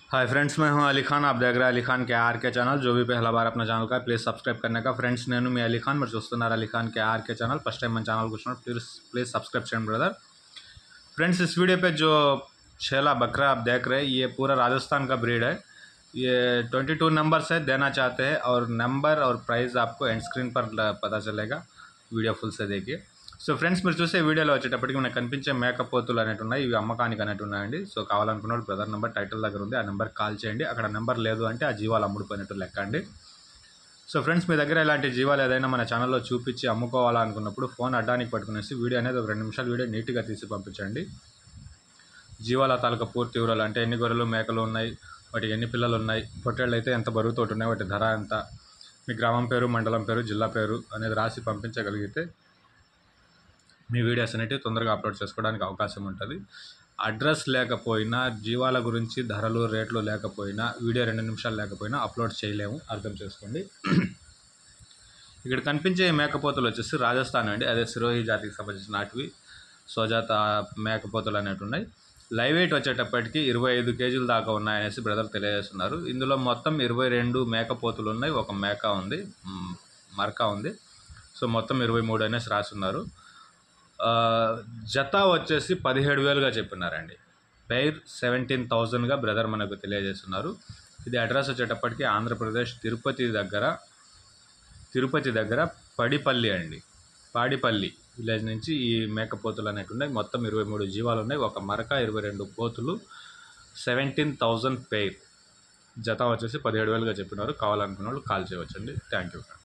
hi friends मैं हूं अली खान आप देख रहे हैं अली खान के आर के ఛానల్ जो भी पहला बार अपना ఛానల్ का ప్లీజ్ సబ్స్క్రైబ్ करने का ఫ్రెండ్స్ నేను మీ అలీ ఖాన్ మీరు చూస్తున్నారు Ali Khan K R K channel first time మన ఛానల్ కూర్చున్నారు ప్లీజ్ प्लीज़ सब्सक्राइब చేయండి ब्रदर फ्रेंड्स इस वीडियो पे जो छेला बकरा आप देख रहे हैं ये पूरा राजस्थान का ब्रीड है ये 22 नंबर से देना चाहते हैं और नंबर और प्राइस आपको एंड स्क्रीन पर ल- पता चलेगा వీడియో ఫుల్ సే देखिए సో ఫ్రెండ్స్ మీరు చూసే వీడియోలో వచ్చేటప్పటికి మనకు కనిపించే మేకప్ పోతులు అనేవి ఉన్నాయి ఇవి అమ్మకానికి అనేవి ఉన్నాయండి సో కావాలనుకున్న బ్రదర్ నెంబర్ టైటిల్ దగ్గర ఉంది ఆ నెంబర్ కాల్ చేయండి అక్కడ నెంబర్ లేదు అంటే ఆ జీవాలు అమ్ముడుపోయినట్టు లెక్క అండి సో ఫ్రెండ్స్ మీ దగ్గర ఇలాంటి జీవాలు ఏదైనా మన ఛానల్లో చూపించి అమ్ముకోవాలనుకున్నప్పుడు ఫోన్ అడ్డానికి పట్టుకునేసి వీడియో అనేది ఒక రెండు నిమిషాలు వీడియో నీట్గా తీసి పంపించండి జీవాల తాలూకా పూర్తి వివరాలు అంటే ఎన్ని గొర్రెలు మేకలు ఉన్నాయి వాటికి ఎన్ని పిల్లలు ఉన్నాయి పొట్టేళ్ళు అయితే ఎంత బరువుతో ఉన్నాయి వాటి ధర ఎంత మీ గ్రామం పేరు మండలం పేరు జిల్లా పేరు అనేది రాసి పంపించగలిగితే మీ వీడియోస్ అనేటివి తొందరగా అప్లోడ్ చేసుకోవడానికి అవకాశం ఉంటుంది అడ్రస్ లేకపోయినా జీవాల గురించి ధరలు రేట్లు లేకపోయినా వీడియో రెండు నిమిషాలు లేకపోయినా అప్లోడ్ చేయలేము అర్థం చేసుకోండి ఇక్కడ కనిపించే మేకపోతులు వచ్చేసి రాజస్థాన్ అండి అదే సిరోహి జాతికి సంబంధించిన నాటివి సోజాత మేకపోతులు అనేవి ఉన్నాయి లైవ్ వెయిట్ వచ్చేటప్పటికి ఇరవై ఐదు కేజీల దాకా ఉన్నాయనేసి బ్రదర్ తెలియజేస్తున్నారు ఇందులో మొత్తం ఇరవై రెండు మేకపోతులు ఉన్నాయి ఒక మేక ఉంది మ్, మరక ఉంది సో మొత్తం ఇరవై మూడు అనేసి రాస్తున్నారు ఆ, జత వచ్చేసి పదిహేడు వేలుగా చెప్పినారండి పెయిర్ సెవెంటీన్ థౌజండ్గా బ్రదర్ మనకు తెలియజేస్తున్నారు ఇది అడ్రస్ వచ్చేటప్పటికి ఆంధ్రప్రదేశ్ తిరుపతి దగ్గర తిరుపతి దగ్గర పడిపల్లి అండి పాడిపల్లి విలేజ్ నుంచి ఈ మేకపోతులు అనేవి ఉన్నాయి మొత్తం ఇరవై మూడు జీవాలు ఉన్నాయి ఒక మరక ఇరవై రెండు పోతులు సెవెంటీన్ థౌజండ్ పెయిర్ జత వచ్చేసి పదిహేడు వేలుగా చెప్పినారు కావాలనుకున్న వాళ్ళు కాల్ చేయవచ్చండి థ్యాంక్ యూ